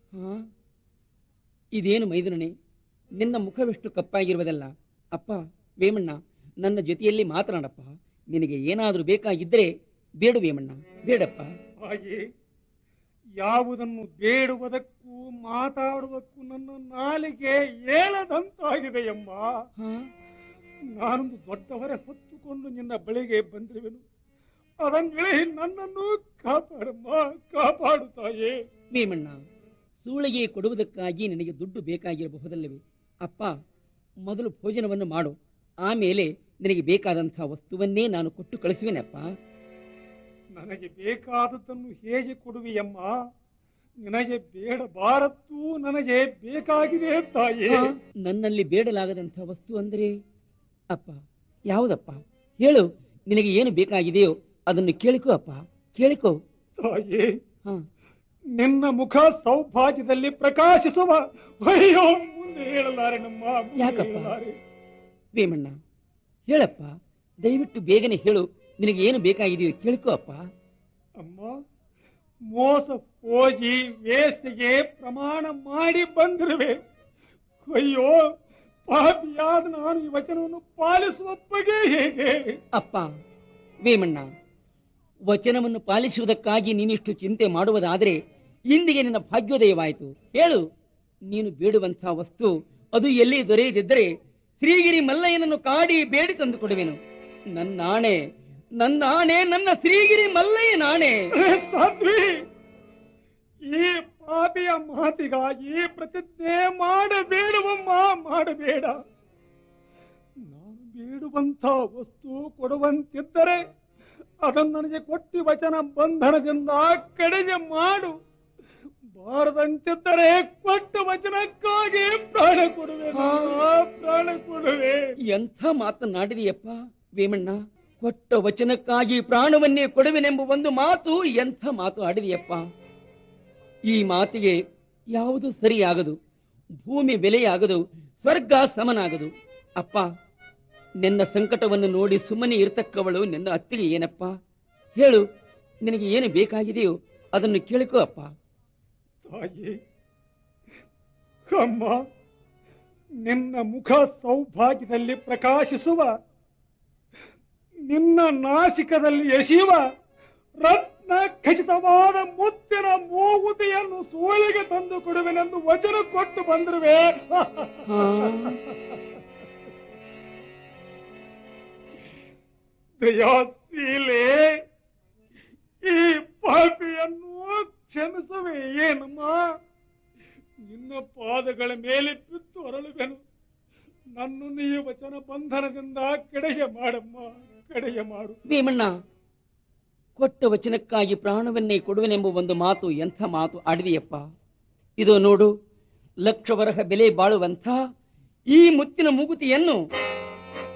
ಹಾ ಇದೇನು ಮೈದುನನೆ ನಿನ್ನ ಮುಖವೆಷ್ಟು ಕಪ್ಪಾಗಿರುವುದಲ್ಲ ಅಪ್ಪ ವೇಮಣ್ಣ ನನ್ನ ಜೊತೆಯಲ್ಲಿ ಮಾತನಾಡಪ್ಪ ನಿನಗೆ ಏನಾದರೂ ಬೇಕಾಗಿದ್ದರೆ ಬೇಡು ವೇಮಣ್ಣ ಬೇಡಪ್ಪ ಹಾಗೆ ಯಾವುದನ್ನು ಬೇಡುವುದಕ್ಕೂ ಮಾತಾಡುವುದಕ್ಕೂ ನನ್ನ ನಾಲಿಗೆ ಏಳದಂತಾಗಿದೆಯಮ್ಮ ಹಾ ನಾನೊಂದು ದೊಡ್ಡವರ ಹೊತ್ತುಕೊಂಡು ನಿನ್ನ ಬಳಿಗೆ ಬಂದಿರುವೆನು ಅದನ್ನಿಳಿ ನನ್ನನ್ನು ಕಾಪಾಡಮ್ಮ ಕಾಪಾಡು ತಾಯೇ ವೇಮಣ್ಣ ಸೂಳಿಗೆ ಕೊಡುವುದಕ್ಕಾಗಿ ನಿನಗೆ ದುಡ್ಡು ಬೇಕಾಗಿರಬಹುದಲ್ಲವೇ ಅಪ್ಪ ಮೊದಲು ಭೋಜನವನ್ನು ಮಾಡು ಆಮೇಲೆ ನಿನಗೆ ಬೇಕಾದಂತಹ ವಸ್ತುವನ್ನೇ ನಾನು ಕೊಟ್ಟು ಕಳಿಸುವೆನಪ್ಪ ನನಗೆ ಬೇಕಾದದ್ದನ್ನು ಹೇಗೆ ಕೊಡುವಿಯಮ್ಮ ನಿನಗೆ ಬೇಡಬಾರದ್ದು ನನಗೆ ಬೇಕಾಗಿದೆ ತಾಯೇ ಹಾ, ನನ್ನಲ್ಲಿ ಬೇಡಲಾಗದಂತಹ ವಸ್ತು ಅಂದರೆ ಅಪ್ಪ ಯಾವುದಪ್ಪ ಹೇಳು ನಿನಗೆ ಏನು ಬೇಕಾಗಿದೆಯೋ ಅದನ್ನು ಕೇಳಿಕೋ ಅಪ್ಪ ಕೇಳಿಕೋ ತಾಯೇ ಹಾ ನಿನ್ನ ಮುಖ ಸೌಭಾಗ್ಯದಲ್ಲಿ ಪ್ರಕಾಶಿಸುವ ಅಯ್ಯೋ ಮುಂದೆ ಹೇಳಲಾರೆ ನಮ್ಮ ಮುಂದೆ ಯಾಕಪ್ಪ? ಹೇಳಲಾರೆ. ವೇಮಣ್ಣ ಹೇಳಪ್ಪ ದಯವಿಟ್ಟು ಬೇಗನೆ ಹೇಳು ನಿನಗೆ ಏನು ಬೇಕಾಗಿದೆಯೋ ಕೇಳಿಕೋ ಅಪ್ಪ ಅಮ್ಮ ಮೋಸ ಹೋಗಿ ವೇಸಿಗೆ ಪ್ರಮಾಣ ಮಾಡಿ ಬಂದಿರುವೆ ಅಯ್ಯೋ ಪಾಪಿಯಾದ ನಾನು ಈ ವಚನವನ್ನು ಪಾಲಿಸುವ ಬಗೆ ಹೇಗೆ ಅಪ್ಪ ವೇಮಣ್ಣ ವಚನವನ್ನು ಪಾಲಿಸುವುದಕ್ಕಾಗಿ ನೀನಿಷ್ಟು ಚಿಂತೆ ಮಾಡುವುದಾದರೆ ಇಂದಿಗೆ ನಿನ್ನ ಭಾಗ್ಯೋದಯವಾಯಿತು ಹೇಳು ನೀನು ಬೇಡುವಂತಹ ವಸ್ತು ಅದು ಎಲ್ಲಿ ದೊರೆಯದಿದ್ದರೆ ಶ್ರೀಗಿರಿ ಮಲ್ಲಯ್ಯನನ್ನು ಕಾಡಿ ಬೇಡಿ ತಂದು ಕೊಡುವೆನು ನನ್ನಾಣೆ ನನ್ನಾಣೆ ನನ್ನ ಶ್ರೀಗಿರಿ ಮಲ್ಲಯ್ಯನಾಣೆ ಅರೆ ಸಾಧ್ವಿ ಈ ಪಾಪಿಯ ಮಾತಿಗಾಗಿ ಪ್ರತಿಜ್ಞೆ ಮಾಡಬೇಡವಮ್ಮ ಮಾಡಬೇಡ ನಾನು ಬೇಡುವಂತ ವಸ್ತು ಕೊಡುವಂತಿದ್ದರೆ ಅದನ್ನು ನನಗೆ ಕೊಟ್ಟಿ ವಚನ ಬಂಧನದಿಂದ ಕಡೆಗೆ ಮಾಡು ಬಾರದಂತಿದ್ದರೆ ಕೊಟ್ಟ ವಚನಕ್ಕಾಗಿ ಪ್ರಾಣ ಕೊಡುವೆ ನಾನು, ಪ್ರಾಣ ಕೊಡುವೆ ಎಂಥ ಮಾತನಾಡಿದೆಯಪ್ಪ ವೇಮಣ್ಣ ಕೊಟ್ಟ ವಚನಕ್ಕಾಗಿ ಪ್ರಾಣವನ್ನೇ ಕೊಡುವೆನೆಂಬ ಒಂದು ಮಾತು ಎಂಥ ಮಾತು ಆಡಿದೆಯಪ್ಪ ಈ ಮಾತಿಗೆ ಯಾವುದು ಸರಿಯಾಗದು ಭೂಮಿ ಬೆಲೆಯಾಗದು ಸ್ವರ್ಗ ಸಮನಾಗದು ಅಪ್ಪ ನಿನ್ನ ಸಂಕಟವನ್ನು ನೋಡಿ ಸುಮ್ಮನೆ ಇರತಕ್ಕವಳು ನಿನ್ನ ಅತ್ತಿಗೆ ಏನಪ್ಪ ಹೇಳು ನಿನಗೆ ಏನು ಬೇಕಾಗಿದೆಯೋ ಅದನ್ನು ಕೇಳಿಕೋ ಅಪ್ಪ ತಾಯಿ ಅಮ್ಮ ನಿನ್ನ ಮುಖ ಸೌಭಾಗ್ಯದಲ್ಲಿ ಪ್ರಕಾಶಿಸುವ ನಿನ್ನ ನಾಸಿಕದಲ್ಲಿ ಎಸೆಯುವ ರತ್ನ ಖಚಿತವಾದ ಮುತ್ತಿನ ಮೂಗುತಿಯನ್ನು ಸೋಳಿಗೆ ತಂದು ಕೊಡುವೆನೆಂದು ವಚನ ಕೊಟ್ಟು ಬಂದಿರುವೆ ಹಾ. ದಯಾಶೀಲೆ ಈ ಪಾಪಿಯನ್ನು ಕ್ಷಮಿಸುವೆ ಏನಮ್ಮ ನಿನ್ನ ಪಾದಗಳ ಮೇಲೆ ಬಿತ್ತು ಹೊರಳುವೆನು ನನ್ನನ್ನು ಈ ವಚನ ಬಂಧನದಿಂದ ಕಡೆಗೆ ಮಾಡಮ್ಮ ಕಡೆಗೆ ಮಾಡು ಭೀಮಣ್ಣ ಕೊಟ್ಟ ವಚನಕ್ಕಾಗಿ ಪ್ರಾಣವನ್ನೇ ಕೊಡುವೆನೆಂಬ ಒಂದು ಮಾತು ಎಂಥ ಮಾತು ಆಡಿದೆಯಪ್ಪ ಇದು ನೋಡು ಲಕ್ಷ ವರಹ ಬೆಲೆ ಬಾಳುವಂಥ ಈ ಮುತ್ತಿನ ಮೂಗುತಿಯನ್ನು